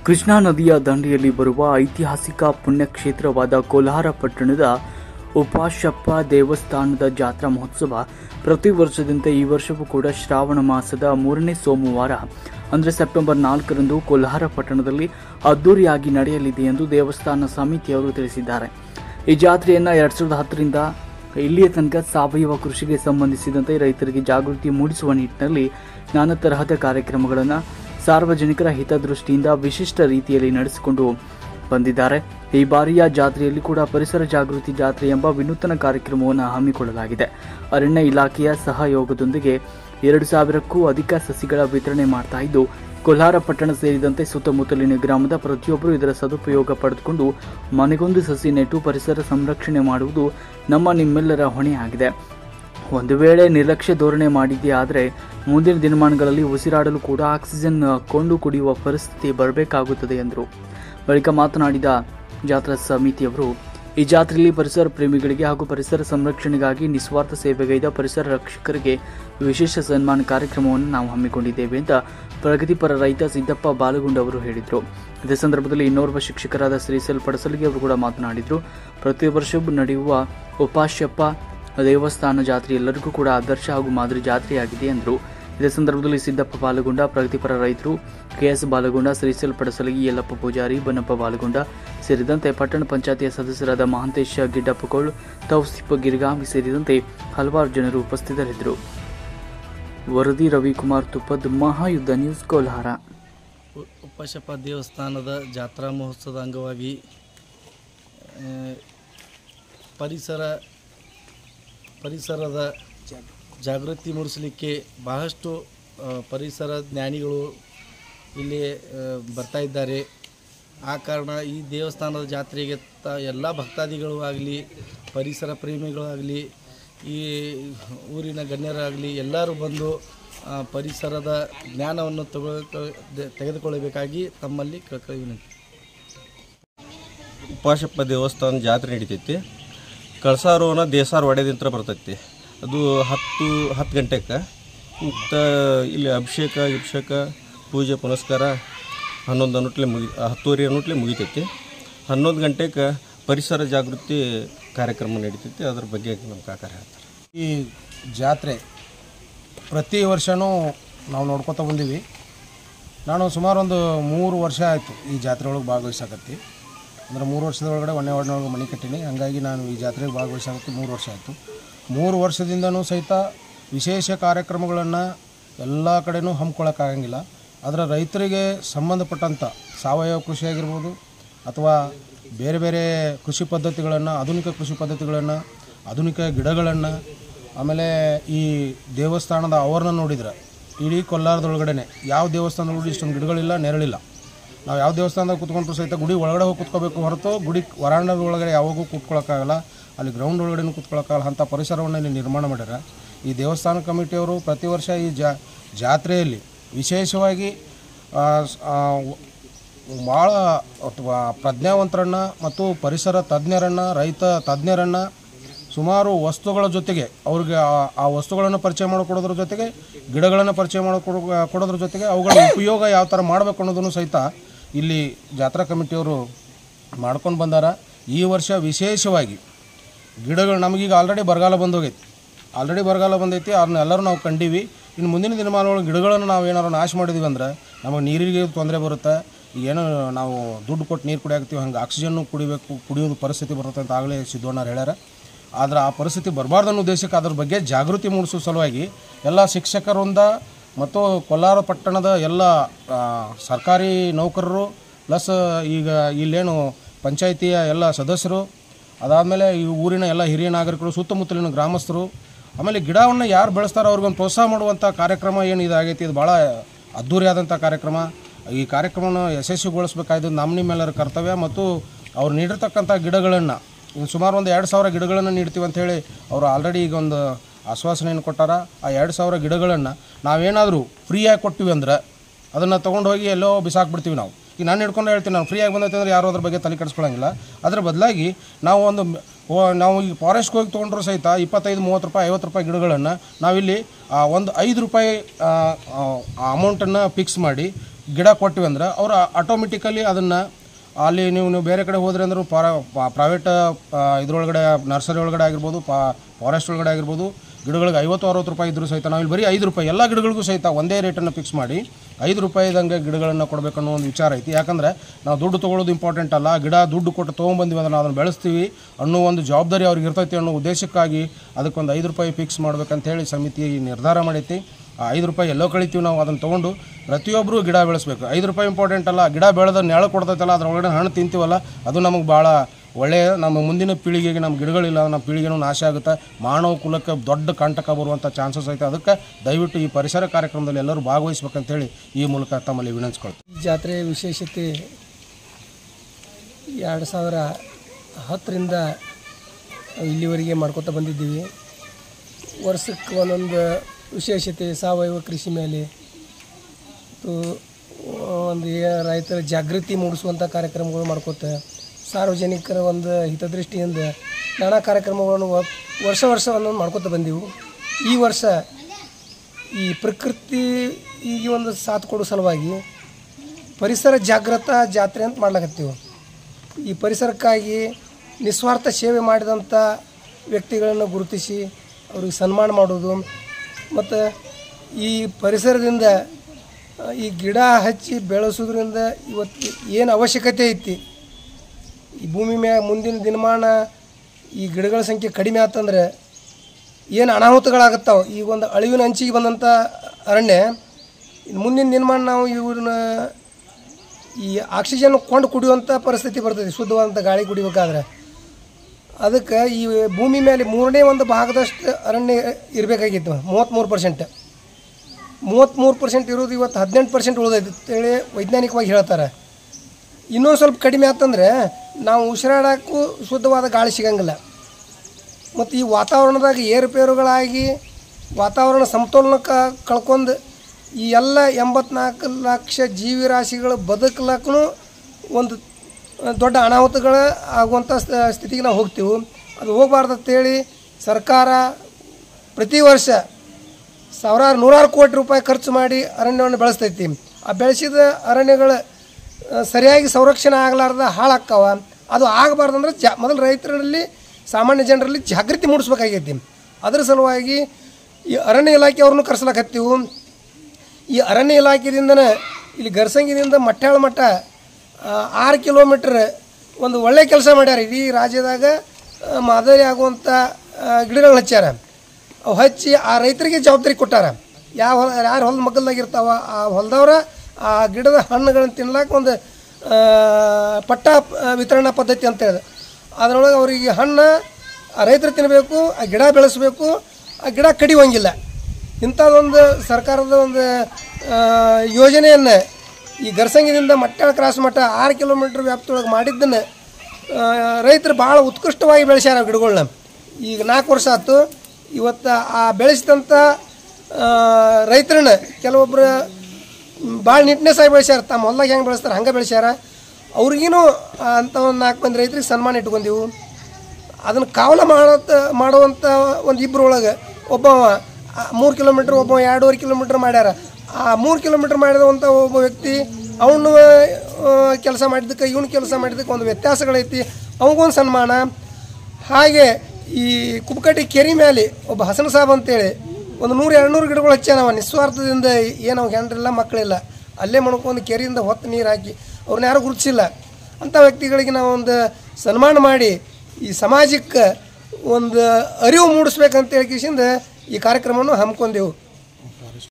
ಕೃಷ್ಣಾ ನದಿಯ ದಂಡೆಯಲ್ಲಿ ಬರುವ ಐತಿಹಾಸಿಕ ಪುಣ್ಯಕ್ಷೇತ್ರವಾದ ಕೋಲಾರ ಪಟ್ಟಣದ ಉಪಾಶಪ್ಪ ದೇವಸ್ಥಾನದ ಜಾತ್ರಾ ಮಹೋತ್ಸವ ಪ್ರತಿ ವರ್ಷದಂತೆ ಈ ವರ್ಷವೂ ಕೂಡ ಶ್ರಾವಣ ಮಾಸದ ಮೂರನೇ ಸೋಮವಾರ ಅಂದರೆ ಸೆಪ್ಟೆಂಬರ್ ನಾಲ್ಕರಂದು ಕೋಲಾರ ಪಟ್ಟಣದಲ್ಲಿ ಅದ್ದೂರಿಯಾಗಿ ನಡೆಯಲಿದೆ ಎಂದು ದೇವಸ್ಥಾನ ಸಮಿತಿಯವರು ತಿಳಿಸಿದ್ದಾರೆ ಈ ಜಾತ್ರೆಯನ್ನು ಎರಡ್ ಸಾವಿರದ ಹತ್ತರಿಂದ ಇಲ್ಲಿಯ ತನಕ ಸಾವಯವ ಕೃಷಿಗೆ ಸಂಬಂಧಿಸಿದಂತೆ ರೈತರಿಗೆ ಜಾಗೃತಿ ಮೂಡಿಸುವ ನಿಟ್ಟಿನಲ್ಲಿ ನಾನಾ ತರಹದ ಕಾರ್ಯಕ್ರಮಗಳನ್ನು ಸಾರ್ವಜನಿಕರ ಹಿತದೃಷ್ಟಿಯಿಂದ ವಿಶಿಷ್ಟ ರೀತಿಯಲ್ಲಿ ನಡೆಸಿಕೊಂಡು ಬಂದಿದ್ದಾರೆ ಈ ಬಾರಿಯ ಜಾತ್ರೆಯಲ್ಲಿ ಕೂಡ ಪರಿಸರ ಜಾಗೃತಿ ಜಾತ್ರೆ ಎಂಬ ವಿನೂತನ ಕಾರ್ಯಕ್ರಮವನ್ನು ಹಮ್ಮಿಕೊಳ್ಳಲಾಗಿದೆ ಅರಣ್ಯ ಇಲಾಖೆಯ ಸಹಯೋಗದೊಂದಿಗೆ ಎರಡು ಸಾವಿರಕ್ಕೂ ಅಧಿಕ ಸಸಿಗಳ ವಿತರಣೆ ಮಾಡ್ತಾ ಇದ್ದು ಕೋಲಾರ ಪಟ್ಟಣ ಸೇರಿದಂತೆ ಸುತ್ತಮುತ್ತಲಿನ ಗ್ರಾಮದ ಪ್ರತಿಯೊಬ್ಬರು ಇದರ ಸದುಪಯೋಗ ಪಡೆದುಕೊಂಡು ಮನೆಗೊಂದು ಸಸಿ ನೆಟ್ಟು ಪರಿಸರ ಸಂರಕ್ಷಣೆ ಮಾಡುವುದು ನಮ್ಮ ನಿಮ್ಮೆಲ್ಲರ ಹೊಣೆಯಾಗಿದೆ ಒಂದು ವೇಳೆ ನಿರ್ಲಕ್ಷ್ಯ ಧೋರಣೆ ಮಾಡಿದ್ದೇ ಆದರೆ ಮುಂದಿನ ದಿನಮಾನಗಳಲ್ಲಿ ಉಸಿರಾಡಲು ಕೂಡ ಆಕ್ಸಿಜನ್ ಕೊಂಡು ಕುಡಿಯುವ ಪರಿಸ್ಥಿತಿ ಬರಬೇಕಾಗುತ್ತದೆ ಎಂದರು ಬಳಿಕ ಮಾತನಾಡಿದ ಜಾತ್ರಾ ಸಮಿತಿಯವರು ಈ ಜಾತ್ರೆಯಲ್ಲಿ ಪರಿಸರ ಪ್ರೇಮಿಗಳಿಗೆ ಹಾಗೂ ಪರಿಸರ ಸಂರಕ್ಷಣೆಗಾಗಿ ನಿಸ್ವಾರ್ಥ ಸೇವೆಗೈದ ಪರಿಸರ ರಕ್ಷಕರಿಗೆ ವಿಶೇಷ ಸನ್ಮಾನ ಕಾರ್ಯಕ್ರಮವನ್ನು ನಾವು ಹಮ್ಮಿಕೊಂಡಿದ್ದೇವೆ ಅಂತ ಪ್ರಗತಿಪರ ರೈತ ಸಿದ್ದಪ್ಪ ಬಾಲಗುಂಡ್ ಅವರು ಹೇಳಿದರು ಇದೇ ಸಂದರ್ಭದಲ್ಲಿ ಇನ್ನೋರ್ವ ಶಿಕ್ಷಕರಾದ ಶ್ರೀಸೆಲ್ ಪಡಸಲಿಗೆ ಅವರು ಕೂಡ ಮಾತನಾಡಿದರು ಪ್ರತಿ ವರ್ಷವೂ ನಡೆಯುವ ಉಪಾಶ್ಯಪ್ಪ ದೇವಸ್ಥಾನ ಜಾತ್ರೆ ಎಲ್ಲರಿಗೂ ಕೂಡ ಆದರ್ಶ ಹಾಗೂ ಮಾದರಿ ಜಾತ್ರೆಯಾಗಿದೆ ಎಂದರು ಇದೇ ಸಂದರ್ಭದಲ್ಲಿ ಸಿದ್ದಪ್ಪ ಬಾಲಗುಂಡ ಪ್ರಗತಿಪರ ರೈತರು ಕೆಎಸ್ ಬಾಲಗುಂಡ ಶ್ರೀಸೆಲ್ ಪಡಸಲಗಿ ಯಲ್ಲಪ್ಪ ಪೂಜಾರಿ ಬನ್ನಪ್ಪ ಬಾಲಗುಂಡ ಸೇರಿದಂತೆ ಪಟ್ಟಣ ಪಂಚಾಯತಿಯ ಸದಸ್ಯರಾದ ಮಹಾಂತೇಶ ಗಿಡ್ಡಪ್ಪಕೋಳ್ ತೌಸಿಪ್ಪ ಗಿರಿಗಾಮಿ ಸೇರಿದಂತೆ ಹಲವಾರು ಜನರು ಉಪಸ್ಥಿತರಿದ್ದರು ವರದಿ ರವಿಕುಮಾರ್ ತುಪ್ಪದ್ ಮಹಾಯುದ್ಧ ನ್ಯೂಸ್ ಕೋಲಾರ ಉ- ಉಪಶಪ ದೇವಸ್ಥಾನದ ಜಾತ್ರಾ ಮಹೋತ್ಸವದ ಅಂಗವಾಗಿ ಆ, ಪರಿಸರ ಪರಿಸರದ ಜಾಗೃತಿ ಮೂಡಿಸಲಿಕ್ಕೆ ಬಹಳಷ್ಟು ಆ, ಪರಿಸರ ಜ್ಞಾನಿಗಳು ಇಲ್ಲಿ ಆ, ಬರ್ತಾ ಇದ್ದಾರೆ ಆ ಕಾರಣ ಈ ದೇವಸ್ಥಾನದ ಜಾತ್ರೆಗೆ ತ ಎಲ್ಲ ಭಕ್ತಾದಿಗಳು ಆಗಲಿ ಪರಿಸರ ಪ್ರೇಮಿಗಳು ಆಗಲಿ ಈ ಊರಿನ ಗಣ್ಯರಾಗಲಿ ಎಲ್ಲರೂ ಬಂದು ಆ, ಪರಿಸರದ ಜ್ಞಾನವನ್ನು ತಗೊ ತೆಗೆದುಕೊಳ್ಳಬೇಕಾಗಿ ತಮ್ಮಲ್ಲಿ ಕಳಕಳಿ ವಿನಂತಿ ಉಪಾಶಪ್ಪ ದೇವಸ್ಥಾನ ಜಾತ್ರೆ ನಡಿತೈತಿ ಕಳಸಾರೋನ ದೇಸಾರ ಒಡೆದಿಂತ್ರ ಬರ್ತೈತಿ ಅದು ಹತ್ತು ಹತ್ತು ಗಂಟೆಗೆ ಮತ್ತು ಇಲ್ಲಿ ಅಭಿಷೇಕ ಅಭಿಷೇಕ ಪೂಜೆ ಪುನಸ್ಕಾರ ಹನ್ನೊಂದು ಅನ್ನುಟ್ಲೆ ಮುಗಿ ಹತ್ತುವರೆ ಅನ್ನುಟ್ಲೆ ಮುಗಿತೈತಿ ಹನ್ನೊಂದು ಗಂಟೆಗೆ ಪರಿಸರ ಜಾಗೃತಿ ಕಾರ್ಯಕ್ರಮ ನಡೀತೈತಿ ಅದ್ರ ಬಗ್ಗೆ ನಮ್ಮ ಕಾಕಾರ ಹೇಳ್ತಾರೆ ಈ ಜಾತ್ರೆ ಪ್ರತಿ ವರ್ಷವೂ ನಾವು ನೋಡ್ಕೊತ ಬಂದೀವಿ ನಾನು ಸುಮಾರು ಒಂದು ಮೂರು ವರ್ಷ ಆಯಿತು ಈ ಜಾತ್ರೆ ಒಳಗೆ ಭಾಗವಹಿಸಕತ್ತಿ ಅಂದ್ರೆ ಮೂರು ವರ್ಷದ ಒಳಗಡೆ ಒಣ್ಣೆ ಒಳಗೆ ಮನೆ ಕಟ್ಟೀನಿ ಹಾಗಾಗಿ ನಾನು ಈ ಜಾತ್ರೆಗೆ ಭಾಗವಹಿಸಕತ್ತಿ ಮೂರು ವರ್ಷ ಆಯಿತು ಮೂರು ವರ್ಷದಿಂದನೂ ಸಹಿತ ವಿಶೇಷ ಕಾರ್ಯಕ್ರಮಗಳನ್ನು ಎಲ್ಲ ಕಡೆನೂ ಹಮ್ಮಿಕೊಳ್ಳೋಕ್ಕಾಗಂಗಿಲ್ಲ ಅದರ ರೈತರಿಗೆ ಸಂಬಂಧಪಟ್ಟಂಥ ಸಾವಯವ ಕೃಷಿ ಆಗಿರ್ಬೋದು ಅಥವಾ ಬೇರೆ ಬೇರೆ ಕೃಷಿ ಪದ್ಧತಿಗಳನ್ನು ಆಧುನಿಕ ಕೃಷಿ ಪದ್ಧತಿಗಳನ್ನು ಆಧುನಿಕ ಗಿಡಗಳನ್ನು ಆಮೇಲೆ ಈ ದೇವಸ್ಥಾನದ ಆವರಣ ನೋಡಿದ್ರೆ ಇಡೀ ಕೊಲ್ಲಾರದೊಳಗಡೆ ಯಾವ ದೇವಸ್ಥಾನದೊಳಗಡೆ ಇಷ್ಟೊಂದು ಗಿಡಗಳಿಲ್ಲ ನೆರಳಿಲ್ಲ ನಾವು ಯಾವ ದೇವಸ್ಥಾನದಾಗ ಕೂತ್ಕೊಂಡ್ರು ಸಹಿತ ಗುಡಿ ಒಳಗಡೆ ಹೋಗಿ ಕೂತ್ಕೋಬೇಕು ಹೊರತು ಗುಡಿ ವರಾಂಡದ ಒಳಗಡೆ ಯಾವಾಗೂ ಕೂತ್ಕೊಳ್ಳೋಕ್ಕಾಗಲ್ಲ ಅಲ್ಲಿ ಗ್ರೌಂಡ್ ಒಳಗಡೆ ಕೂತ್ಕೊಳ್ಳೋಕ್ಕಾಗಲ್ಲ ಅಂಥ ಪರಿಸರವನ್ನು ಇಲ್ಲಿ ನಿರ್ಮಾಣ ಮಾಡ್ಯಾರ ಈ ದೇವಸ್ಥಾನ ಕಮಿಟಿಯವರು ಪ್ರತಿ ವರ್ಷ ಈ ಜಾ ಜಾತ್ರೆಯಲ್ಲಿ ವಿಶೇಷವಾಗಿ ಆ, ಸ್- ಆ, ಭಾಳ ಅಥವಾ ಪ್ರಜ್ಞಾವಂತರನ್ನು ಮತ್ತು ಪರಿಸರ ತಜ್ಞರನ್ನು ರೈತ ತಜ್ಞರನ್ನು ಸುಮಾರು ವಸ್ತುಗಳ ಜೊತೆಗೆ ಅವ್ರಿಗೆ ಆ- ಆ ವಸ್ತುಗಳನ್ನು ಪರಿಚಯ ಮಾಡಿಕೊಡೋದ್ರ ಜೊತೆಗೆ ಗಿಡಗಳನ್ನು ಪರಿಚಯ ಮಾಡಿಕೊಡೋ ಕೊಡೋದ್ರ ಜೊತೆಗೆ ಅವುಗಳ ಉಪಯೋಗ ಯಾವ ಥರ ಮಾಡಬೇಕು ಅನ್ನೋದನ್ನು ಸಹಿತ ಇಲ್ಲಿ ಜಾತ್ರಾ ಕಮಿಟಿಯವರು ಮಾಡ್ಕೊಂಡು ಬಂದಾರ ಈ ವರ್ಷ ವಿಶೇಷವಾಗಿ ಗಿಡಗಳು ನಮಗೀಗ ಆಲ್ರೆಡಿ ಬರಗಾಲ ಬಂದೋಗೈತಿ ಆಲ್ರೆಡಿ ಬರಗಾಲ ಬಂದೈತಿ ಅದನ್ನ ಎಲ್ಲರೂ ನಾವು ಕಂಡೀವಿ ಇನ್ನು ಮುಂದಿನ ದಿನಮಾನಗಳು ಗಿಡಗಳನ್ನು ನಾವು ಏನಾರು ನಾಶ ಮಾಡಿದ್ವಿ ಅಂದ್ರೆ ನಮಗೆ ನೀರಿಗೆ ತೊಂದರೆ ಬರುತ್ತೆ ಏನೋ ನಾವು ದುಡ್ಡು ಕೊಟ್ಟು ನೀರು ಕುಡಿಯಾಕ್ತೀವಿ ಹಂಗೆ ಆಕ್ಸಿಜನ್ನು ಕುಡಿಬೇಕು ಕುಡಿಯೋದು ಪರಿಸ್ಥಿತಿ ಬರುತ್ತೆ ಅಂತ ಆಗಲೇ ಸಿದ್ದಣ್ಣವ್ರು ಹೇಳ್ಯಾರ ಆದ್ರೆ ಆ ಪರಿಸ್ಥಿತಿ ಬರಬಾರ್ದು ಅನ್ನೋ ಉದ್ದೇಶಕ್ಕೆ ಅದ್ರ ಬಗ್ಗೆ ಜಾಗೃತಿ ಮೂಡಿಸೋ ಸಲುವಾಗಿ ಎಲ್ಲ ಶಿಕ್ಷಕರಿಂದ ಮತ್ತು ಕೊಲ್ಲಾರ ಪಟ್ಟಣದ ಎಲ್ಲ ಆ, ಸರ್ಕಾರಿ ನೌಕರರು ಪ್ಲಸ್ ಈಗ ಇಲ್ಲೇನು ಪಂಚಾಯಿತಿಯ ಎಲ್ಲ ಸದಸ್ಯರು ಅದಾದಮೇಲೆ ಈ ಊರಿನ ಎಲ್ಲ ಹಿರಿಯ ನಾಗರಿಕರು ಸುತ್ತಮುತ್ತಲಿನ ಗ್ರಾಮಸ್ಥರು ಆಮೇಲೆ ಗಿಡವನ್ನು ಯಾರು ಬೆಳೆಸ್ತಾರೋ ಅವ್ರಿಗೊಂದು ಪ್ರೋತ್ಸಾಹ ಮಾಡುವಂಥ ಕಾರ್ಯಕ್ರಮ ಏನು ಇದಾಗೈತಿ ಇದು ಭಾಳ ಅದ್ಧೂರಿಯಾದಂಥ ಕಾರ್ಯಕ್ರಮ ಈ ಕಾರ್ಯಕ್ರಮವನ್ನು ಯಶಸ್ವಿಗೊಳಿಸಬೇಕಾದ್ದು ನಮ್ಮ ನಿಮ್ಮೆಲ್ಲರ ಕರ್ತವ್ಯ ಮತ್ತು ಅವ್ರು ನೀಡಿರ್ತಕ್ಕಂಥ ಗಿಡಗಳನ್ನು ಸುಮಾರು ಒಂದು ಎರಡು ಸಾವಿರ ಗಿಡಗಳನ್ನು ನೀಡ್ತೀವಿ ಅಂತ ಹೇಳಿ ಅವರು ಆಲ್ರೆಡಿ ಈಗ ಒಂದು ಆಶ್ವಾಸನೆಯನ್ನು ಕೊಟ್ಟಾರ ಆ ಎರಡು ಸಾವಿರ ಗಿಡಗಳನ್ನು ನಾವೇನಾದರೂ ಫ್ರೀಯಾಗಿ ಕೊಟ್ಟಿವಿ ಅಂದ್ರೆ ಅದನ್ನು ತೊಗೊಂಡು ಹೋಗಿ ಎಲ್ಲೋ ಬಿಸಾಕ್ಬಿಡ್ತೀವಿ ನಾವು ಈಗ ನಾನು ಹಿಡ್ಕೊಂಡು ಹೇಳ್ತೀನಿ ನಾನು ಫ್ರೀಯಾಗಿ ಬಂದೈತೆ ಅಂದ್ರೆ ಯಾರು ಅದ್ರ ಬಗ್ಗೆ ತಲೆ ಕೆಡಿಸ್ಕೊಳ್ಳಂಗಿಲ್ಲ ಅದ್ರ ಬದಲಾಗಿ ನಾವು ಒಂದು ಮ್- ಓ- ನಾವು ಈಗ ಫಾರೆಸ್ಟ್ಗೆ ಹೋಗಿ ತೊಗೊಂಡ್ರು ಸಹಿತ ಇಪ್ಪತ್ತೈದು ಮೂವತ್ತು ರೂಪಾಯಿ ಐವತ್ತು ರೂಪಾಯಿ ಗಿಡಗಳನ್ನು ನಾವಿಲ್ಲಿ ಆ, ಒಂದು ಐದು ರೂಪಾಯಿ ಅಮೌಂಟನ್ನು ಫಿಕ್ಸ್ ಮಾಡಿ ಗಿಡ ಕೊಟ್ಟಿವಿ ಅಂದ್ರೆ ಅವ್ರು ಆಟೋಮೆಟಿಕಲಿ ಅದನ್ನು ಅಲ್ಲಿ ನೀವು ನೀವು ಬೇರೆ ಕಡೆ ಹೋದ್ರೆ ಅಂದ್ರೆ ಪ್ರೈವೇಟ್ ಇದ್ರೊಳಗಡೆ ನರ್ಸರಿ ಒಳಗಡೆ ಆಗಿರ್ಬೋದು ಪಾ ಫಾರೆಸ್ಟ್ ಒಳಗಡೆ ಆಗಿರ್ಬೋದು ಗಿಡಗಳಿಗೆ ಐವತ್ತು ಅರವತ್ತು ರೂಪಾಯಿ ಇದ್ರೂ ಸಹಿತ ನಾವು ಇಲ್ಲಿ ಬರೀ ಐದು ರೂಪಾಯಿ ಎಲ್ಲ ಗಿಡಗಳಿಗೂ ಸಹಿತ ಒಂದೇ ರೇಟನ್ನು ಫಿಕ್ಸ್ ಮಾಡಿ ಐದು ರೂಪಾಯಿದಂಗೆ ಗಿಡಗಳನ್ನು ಕೊಡಬೇಕನ್ನೋ ಒಂದು ವಿಚಾರ ಐತಿ ಯಾಕಂದರೆ ನಾವು ದುಡ್ಡು ತೊಗೊಳ್ಳೋದು ಇಂಪಾರ್ಟೆಂಟ್ ಅಲ್ಲ ಗಿಡ ದುಡ್ಡು ಕೊಟ್ಟು ತೊಗೊಂಬಂದಿವಿ ಅಂದ್ರೆ ನಾವು ಅದನ್ನು ಬೆಳೆಸ್ತೀವಿ ಅನ್ನೋ ಒಂದು ಜವಾಬ್ದಾರಿ ಅವ್ರಿಗೆ ಇರ್ತೈತಿ ಅನ್ನೋ ಉದ್ದೇಶಕ್ಕಾಗಿ ಅದಕ್ಕೊಂದು ಐದು ರೂಪಾಯಿ ಫಿಕ್ಸ್ ಮಾಡ್ಬೇಕಂತ ಹೇಳಿ ಸಮಿತಿ ನಿರ್ಧಾರ ಮಾಡೈತಿ ಆ ಐದು ರೂಪಾಯಿ ಎಲ್ಲೋ ಕಳಿತೀವಿ ನಾವು ಅದನ್ನು ತೊಗೊಂಡು ಪ್ರತಿಯೊಬ್ಬರು ಗಿಡ ಬೆಳೆಸ್ಬೇಕು ಐದು ರೂಪಾಯಿ ಇಂಪಾರ್ಟೆಂಟ್ ಅಲ್ಲ ಗಿಡ ಬೆಳೆದ ನೆಳ ಕೊಡ್ತೈತಲ್ಲ ಅದ್ರ ಒಳಗಡೆ ಹಣ್ಣು ತಿಂತೀವಲ್ಲ ಅದು ನಮಗೆ ಭಾಳ ಒಳ್ಳೆಯ ನಮ್ಮ ಮುಂದಿನ ಪೀಳಿಗೆಗೆ ನಮ್ಮ ಗಿಡಗಳಿಲ್ಲ ನಮ್ಮ ಪೀಳಿಗೆನೂ ನಾಶ ಆಗುತ್ತೆ ಮಾನವ ಕುಲಕ್ಕೆ ದೊಡ್ಡ ಕಂಟಕ ಬರುವಂಥ ಚಾನ್ಸಸ್ ಐತೆ ಅದಕ್ಕೆ ದಯವಿಟ್ಟು ಈ ಪರಿಸರ ಕಾರ್ಯಕ್ರಮದಲ್ಲಿ ಎಲ್ಲರೂ ಭಾಗವಹಿಸ್ಬೇಕಂತೇಳಿ ಈ ಮೂಲಕ ತಮ್ಮಲ್ಲಿ ವಿನಂತಿಸ್ಕೊಳ್ತೀನಿ ಈ ಜಾತ್ರೆಯ ವಿಶೇಷತೆ ಎರಡು ಸಾವಿರ ಹತ್ತರಿಂದ ಇಲ್ಲಿವರೆಗೆ ಮಾಡ್ಕೊತಾ ಬಂದಿದ್ದೀವಿ ವರ್ಷಕ್ಕೆ ಒಂದೊಂದು ವಿಶೇಷತೆ ಸಾವಯವ ಕೃಷಿ ಮೇಲೆ ಮತ್ತು ಒಂದು ಏ- ರೈತರ ಜಾಗೃತಿ ಮೂಡಿಸುವಂಥ ಕಾರ್ಯಕ್ರಮಗಳು ಮಾಡ್ಕೋತ ಸಾರ್ವಜನಿಕರ ಒಂದು ಹಿತದೃಷ್ಟಿಯಿಂದ ನಾನಾ ಕಾರ್ಯಕ್ರಮಗಳನ್ನು ವ- ವರ್ಷ ವರ್ಷ ಒಂದೊಂದು ಮಾಡ್ಕೊತ ಬಂದೆವು ಈ ವರ್ಷ ಈ ಪ್ರಕೃತಿ ಈಗ ಒಂದು ಸಾಥ್ ಕೊಡೋ ಸಲುವಾಗಿ ಪರಿಸರ ಜಾಗೃತ ಜಾತ್ರೆ ಅಂತ ಮಾಡ್ಲಾಕತ್ತೀವಿ ಈ ಪರಿಸರಕ್ಕಾಗಿ ನಿಸ್ವಾರ್ಥ ಸೇವೆ ಮಾಡಿದಂಥ ವ್ಯಕ್ತಿಗಳನ್ನು ಗುರುತಿಸಿ ಅವ್ರಿಗೆ ಸನ್ಮಾನ ಮಾಡೋದು ಮತ್ತು ಈ ಪರಿಸರದಿಂದ ಆ, ಈ ಗಿಡ ಹಚ್ಚಿ ಬೆಳೆಸೋದ್ರಿಂದ ಇವತ್ತು ಏನು ಅವಶ್ಯಕತೆ ಐತಿ ಈ ಭೂಮಿ ಮ್ಯಾಗ ಮುಂದಿನ ದಿನಮಾನ ಈ ಗಿಡಗಳ ಸಂಖ್ಯೆ ಕಡಿಮೆ ಆತಂದ್ರೆ ಏನು ಅನಾಹುತಗಳಾಗುತ್ತಾವೆ ಈಗ ಒಂದು ಅಳಿವಿನ ಅಂಚಿಗೆ ಬಂದಂಥ ಅರಣ್ಯ ಇನ್ನು ಮುಂದಿನ ದಿನಮಾನ ನಾವು ಇವ್ರನ್ನ ಈ ಆಕ್ಸಿಜನ್ ಕೊಂಡು ಕುಡಿಯುವಂಥ ಪರಿಸ್ಥಿತಿ ಬರ್ತದೆ ಶುದ್ಧವಾದಂಥ ಗಾಳಿ ಕುಡಿಬೇಕಾದ್ರೆ ಅದಕ್ಕೆ ಈ ಭೂಮಿ ಮೇಲೆ ಮೂರನೇ ಒಂದು ಭಾಗದಷ್ಟು ಅರಣ್ಯ ಇರಬೇಕಾಗಿತ್ತು ಮೂವತ್ತ್ಮೂರು ಪರ್ಸೆಂಟ್ ಮೂವತ್ತ್ಮೂರು ಪರ್ಸೆಂಟ್ ಇರೋದು ಇವತ್ತು ಹದಿನೆಂಟು ಪರ್ಸೆಂಟ್ ಉಳಿದೈತೆ ಅಂತೇಳಿ ವೈಜ್ಞಾನಿಕವಾಗಿ ಹೇಳ್ತಾರೆ ಇನ್ನೊಂದು ಸ್ವಲ್ಪ ಕಡಿಮೆ ಆತಂದ್ರೆ ನಾವು ಉಸಿರಾಡೋಕ್ಕೂ ಶುದ್ಧವಾದ ಗಾಳಿ ಸಿಗಂಗಿಲ್ಲ ಮತ್ತು ಈ ವಾತಾವರಣದಾಗ ಏರುಪೇರುಗಳಾಗಿ ವಾತಾವರಣ ಸಮತೋಲನ ಕ ಕಳ್ಕೊಂಡು ಈ ಎಲ್ಲ ಎಂಬತ್ನಾಲ್ಕು ಲಕ್ಷ ಜೀವಿರಾಶಿಗಳು ಬದುಕಲಕ್ಕೂ ಒಂದು ದೊಡ್ಡ ಅನಾಹುತಗಳ ಆಗುವಂಥ ಸ- ಸ್ಥಿತಿಗೆ ನಾವು ಹೋಗ್ತೀವಿ ಅದು ಹೋಗಬಾರ್ದು ಅಂತೇಳಿ ಸರ್ಕಾರ ಪ್ರತಿ ವರ್ಷ ಸಾವಿರಾರು ನೂರಾರು ಕೋಟಿ ರೂಪಾಯಿ ಖರ್ಚು ಮಾಡಿ ಅರಣ್ಯವನ್ನು ಬೆಳೆಸ್ತೈತಿ ಆ ಬೆಳೆಸಿದ ಅರಣ್ಯಗಳು ಆ, ಸರಿಯಾಗಿ ಸಂರಕ್ಷಣೆ ಆಗಲಾರ್ದ ಹಾಳಾಕ್ಕವ ಅದು ಆಗಬಾರ್ದಂದ್ರೆ ಜಾ ಮೊದಲು ರೈತರಲ್ಲಿ ಸಾಮಾನ್ಯ ಜನರಲ್ಲಿ ಜಾಗೃತಿ ಮೂಡಿಸ್ಬೇಕಾಗೈತಿ ಅದರ ಸಲುವಾಗಿ ಈ ಅರಣ್ಯ ಇಲಾಖೆಯವ್ರನ್ನೂ ಕರ್ಸ್ಲಾಕತ್ತೀವಿ ಈ ಅರಣ್ಯ ಇಲಾಖೆದಿಂದನೇ ಇಲ್ಲಿ ಗರ್ಸಂಗಿದಿಂದ ಮಟ್ಟಾಳ ಮಠ ಆ, ಆರು ಕಿಲೋಮೀಟ್ರ್ ಒಂದು ಒಳ್ಳೆ ಕೆಲಸ ಮಾಡ್ಯಾರ ಇಡೀ ರಾಜ್ಯದಾಗ ಆ, ಮಾದರಿ ಆಗುವಂಥ ಗಿಡಗಳನ್ನ ಹಚ್ಚಾರ ಅವು ಹಚ್ಚಿ ಆ ರೈತರಿಗೆ ಜವಾಬ್ದಾರಿ ಕೊಟ್ಟಾರ ಯಾವ ಹೊಲ ಯಾರು ಹೊಲದ ಮಗ್ಗಲ್ದಾಗ ಇರ್ತಾವ ಆ ಹೊಲದವ್ರ ಆ ಗಿಡದ ಹಣ್ಣುಗಳನ್ನ ತಿನ್ಲಾಕ ಒಂದು ಆ, ಪಟ್ಟ ಆ, ವಿತರಣಾ ಪದ್ಧತಿ ಅಂತ ಹೇಳಿದೆ ಅದರೊಳಗೆ ಅವರಿಗೆ ಹಣ್ಣು ಆ ರೈತರು ತಿನ್ನಬೇಕು ಆ ಗಿಡ ಬೆಳೆಸಬೇಕು ಆ ಗಿಡ ಕಡಿಯೋಂಗಿಲ್ಲ ಇಂಥದ್ದೊಂದು ಸರ್ಕಾರದ ಒಂದು ಆ, ಯೋಜನೆಯನ್ನು ಈ ಗರ್ಸಂಗಿದಿಂದ ಮಟ್ಟಾಳ ಕ್ರಾಸ್ ಮಟ್ಟ ಆರು ಕಿಲೋಮೀಟ್ರ್ ವ್ಯಾಪ್ತಿಯೊಳಗೆ ಮಾಡಿದ್ದನ್ನು ರೈತರು ಭಾಳ ಉತ್ಕೃಷ್ಟವಾಗಿ ಬೆಳೆಸ್ಯಾರ ಗಿಡಗಳನ್ನ ಈಗ ನಾಲ್ಕು ವರ್ಷ ಆಯ್ತು ಇವತ್ತು ಆ ಬೆಳೆಸಿದಂಥ ರೈತರನ್ನ ಕೆಲವೊಬ್ಬರು ಭಾಳ ನೀಟ್ನೆಸ್ ಆಗಿ ಬೆಳೆಸ್ಯಾರ ತಮ್ಮ ಹೊಲ್ದಾಗ ಹೆಂಗೆ ಬೆಳೆಸ್ತಾರೆ ಹಂಗೆ ಬೆಳೆಸ್ಯಾರ ಅವ್ರಿಗೇನು ಅಂಥ ಒಂದು ನಾಲ್ಕು ಮಂದಿ ರೈತರಿಗೆ ಸನ್ಮಾನ ಇಟ್ಕೊಂಡೀವು ಅದನ್ನು ಕಾವಲ ಮಾಡತ್ತ ಮಾಡುವಂಥ ಒಂದು ಇಬ್ಬರು ಒಳಗೆ ಒಬ್ಬ ಮೂರು ಕಿಲೋಮೀಟ್ರ್ ಒಬ್ಬ ಎರಡೂವರೆ ಕಿಲೋಮೀಟ್ರ್ ಮಾಡ್ಯಾರ ಆ ಮೂರು ಕಿಲೋಮೀಟ್ರ್ ಮಾಡಿದಂಥ ಒಬ್ಬ ವ್ಯಕ್ತಿ ಅವನು ಕೆಲಸ ಮಾಡಿದ್ದಕ್ಕೆ ಇವನು ಕೆಲಸ ಮಾಡಿದ್ದಕ್ಕೆ ಒಂದು ವ್ಯತ್ಯಾಸಗಳೈತಿ ಅವನಿಗೊಂದು ಸನ್ಮಾನ ಹಾಗೆ ಈ ಕುಪ್ಪಕಟ್ಟಿ ಕೆರೆ ಮೇಲೆ ಒಬ್ಬ ಹಸನ ಸಾಬ್ ಅಂತೇಳಿ ಒಂದು ನೂರು ಎರಡು ನೂರು ಗಿಡಗಳು ಹಚ್ಚಾನ ಅವ ನಿಸ್ವಾರ್ಥದಿಂದ ಏನು ಅವ್ನು ಹೆಂಡ್ರಿಲ್ಲ ಮಕ್ಕಳಿಲ್ಲ ಅಲ್ಲೇ ಮಣ್ಕೊಂಡು ಕೆರೆಯಿಂದ ಹೊತ್ತು ನೀರು ಹಾಕಿ ಅವ್ರನ್ನ ಯಾರೂ ಗುರುತಿಸಿಲ್ಲ ಅಂಥ ವ್ಯಕ್ತಿಗಳಿಗೆ ನಾವು ಒಂದು ಸನ್ಮಾನ ಮಾಡಿ ಈ ಸಮಾಜಕ್ಕೆ ಒಂದು ಅರಿವು ಮೂಡಿಸ್ಬೇಕಂತ ಹೇಳ್ಕಿಸಿಂದ ಈ ಕಾರ್ಯಕ್ರಮವನ್ನು ಹಮ್ಮಿಕೊಂಡೆವು